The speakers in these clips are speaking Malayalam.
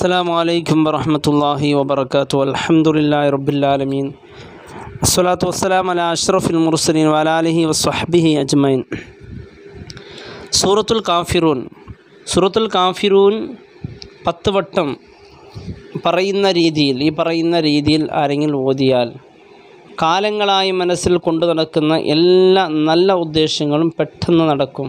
السلام عليكم ورحمة الله وبركاته الحمد لله رب العالمين الصلاة والسلام على أشرف المرسلين وعلى آله وصحبه أجمعين സൂറത്തുൽ കാഫിറൂൻ സൂറത്തുൽ കാഫിറൂൻ പത്ത് വട്ടം പറയുന്ന രീതിയിൽ ഈ പറയുന്ന രീതിയിൽ ആരെങ്കിലും ഓതിയാൽ കാലങ്ങളായി മനസ്സിൽ കൊണ്ടു നടക്കുന്ന എല്ലാ നല്ല ഉദ്ദേശങ്ങളും പെട്ടെന്ന് നടക്കും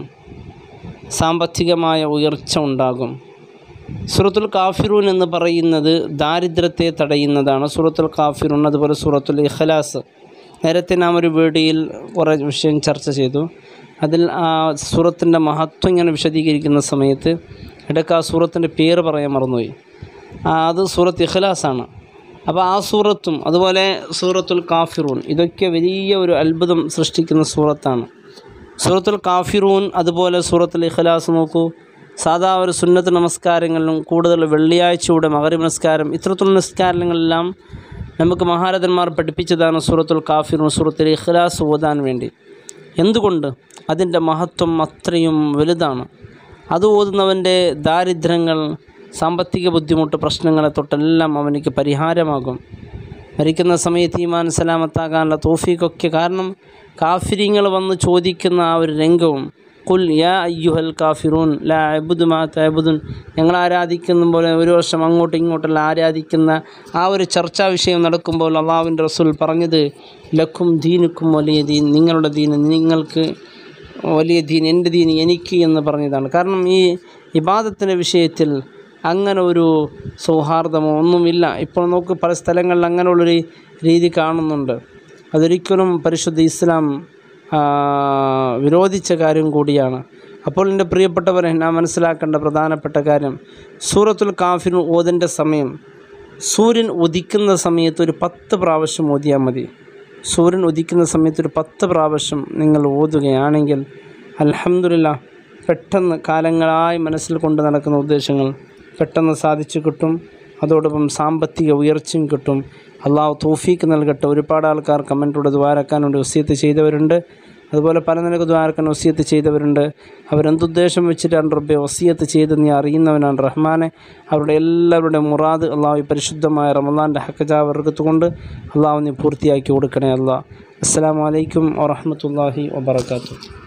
സാമ്പത്തികമായ ഉയർച്ച ഉണ്ടാകും സൂറത്തുൽ കാഫിറൂൻ എന്ന് പറയുന്നത് ദാരിദ്ര്യത്തെ തടയുന്നതാണ് സൂറത്തുൽ കാഫിറൂൻ അതുപോലെ സൂറത്തുൽ ഇഖ്ലാസ് നേരത്തെ നാം ഒരു വീഡിയോയിൽ കുറേ വിഷയം ചർച്ച ചെയ്തു അതിൽ ആ സൂറത്തിൻ്റെ മഹത്വം ഇങ്ങനെ വിശദീകരിക്കുന്ന സമയത്ത് ഇടയ്ക്ക് ആ സൂറത്തിൻ്റെ പേര് പറയാൻ മറന്നുപോയി ആ, അത് സൂറത്ത് ഇഖ്ലാസാണ് അപ്പോൾ ആ സൂറത്തും അതുപോലെ സൂറത്തുൽ കാഫിറൂൻ ഇതൊക്കെ വലിയ ഒരു അത്ഭുതം സൃഷ്ടിക്കുന്ന സൂറത്താണ് സൂറത്തുൽ കാഫിറൂൻ അതുപോലെ സൂറത്തുൽ ഇഖ്ലാസ് നോക്കൂ സാധാ ഒരു സുന്നത്ത് നമസ്കാരങ്ങളിലും കൂടുതൽ വെള്ളിയാഴ്ചയുടെ മകരി നമസ്കാരം ഇത്തരത്തിലുള്ള നമസ്കാരങ്ങളെല്ലാം നമുക്ക് മഹാരഥന്മാർ പഠിപ്പിച്ചതാണ് സൂറത്തുൽ കാഫിറൂൻ സൂറത്തുൽ ഇഖ്ലാസ് ഓതാൻ വേണ്ടി എന്തുകൊണ്ട് അതിൻ്റെ മഹത്വം അത്രയും വലുതാണ് അത് ഓതുന്നവൻ്റെ ദാരിദ്ര്യങ്ങൾ സാമ്പത്തിക ബുദ്ധിമുട്ട് പ്രശ്നങ്ങളെ തൊട്ടെല്ലാം അവനിക്ക് പരിഹാരമാകും മരിക്കുന്ന സമയത്ത് ഈമാൻ സലാമത്താകാനുള്ള തോഫീക്കൊക്കെ കാരണം കാഫിരിങ്ങൾ വന്ന് ചോദിക്കുന്ന ആ ഒരു രംഗവും കുൽ യാ അയ്യുഹൽ കാഫിറൂൻ ലാ അബുദ് മാ തഅബുദുൻ ഞങ്ങൾ ആരാധിക്കുന്ന പോലെ ഒരു വർഷം അങ്ങോട്ടും ഇങ്ങോട്ടുള്ള ആരാധിക്കുന്ന ആ ഒരു ചർച്ചാ വിഷയം നടക്കുമ്പോൾ അള്ളാഹുവിൻ്റെ റസൂൽ പറഞ്ഞത് ലക്കും ദീനുക്കും വലിയ ദീൻ നിങ്ങളുടെ ദീൻ നിങ്ങൾക്ക് വലിയ ദീൻ എൻ്റെ ദീൻ എനിക്ക് എന്ന് പറഞ്ഞതാണ് കാരണം ഈ ഇബാദത്തിൻ്റെ വിഷയത്തിൽ അങ്ങനെ ഒരു സൗഹാർദ്ദമോ ഒന്നുമില്ല ഇപ്പോൾ നോക്ക് പല സ്ഥലങ്ങളിൽ അങ്ങനെയുള്ളൊരു രീതി കാണുന്നുണ്ട് അതൊരിക്കലും പരിശുദ്ധ ഇസ്ലാം ആ, വിരോധിച്ച കാര്യം കൂടിയാണ് അപ്പോൾ എൻ്റെ പ്രിയപ്പെട്ടവരെ നാം മനസ്സിലാക്കേണ്ട പ്രധാനപ്പെട്ട കാര്യം സൂറത്തുൽ കാഫിർ ഓതിൻ്റെ സമയം സൂര്യൻ ഉദിക്കുന്ന സമയത്ത് ഒരു പത്ത് പ്രാവശ്യം ഓതിയാൽ മതി സൂര്യൻ ഉദിക്കുന്ന സമയത്ത് ഒരു പത്ത് പ്രാവശ്യം നിങ്ങൾ ഓതുകയാണെങ്കിൽ അൽഹംദുലില്ലാ പെട്ടെന്ന് കാലങ്ങളായി മനസ്സിൽ കൊണ്ട് നടക്കുന്ന ഉദ്ദേശങ്ങൾ പെട്ടെന്ന് സാധിച്ചു കിട്ടും അതോടൊപ്പം സാമ്പത്തിക ഉയർച്ചയും കിട്ടും അള്ളാഹു തോഫീക്ക് നൽകട്ടെ ഒരുപാട് ആൾക്കാർ കമൻറ്റിലൂടെ ദ്വാരക്കാൻ വേണ്ടി വസീത്ത് ചെയ്തവരുണ്ട് അതുപോലെ പല നിലക്ക് ദ്വാരക്കാൻ വസീത്ത് ചെയ്തവരുണ്ട് അവരെന്തുദ്ദേശം വെച്ചിട്ടാണ് റബ്ബെ വസീയത്ത് ചെയ്ത് നീ അറിയുന്നവനാണ് റഹ്മാനെ അവരുടെ എല്ലാവരുടെ മുറാദ് അള്ളാഹു ഈ പരിശുദ്ധമായ റമദാൻ്റെ ഹക്കജാവർഗത്ത് കൊണ്ട് അള്ളാഹു നീ പൂർത്തിയാക്കി കൊടുക്കണേ അള്ളാഹ് അസ്സാം വലൈക്കും വാഹമത്തല്ലാഹി വാബർക്കാത്തു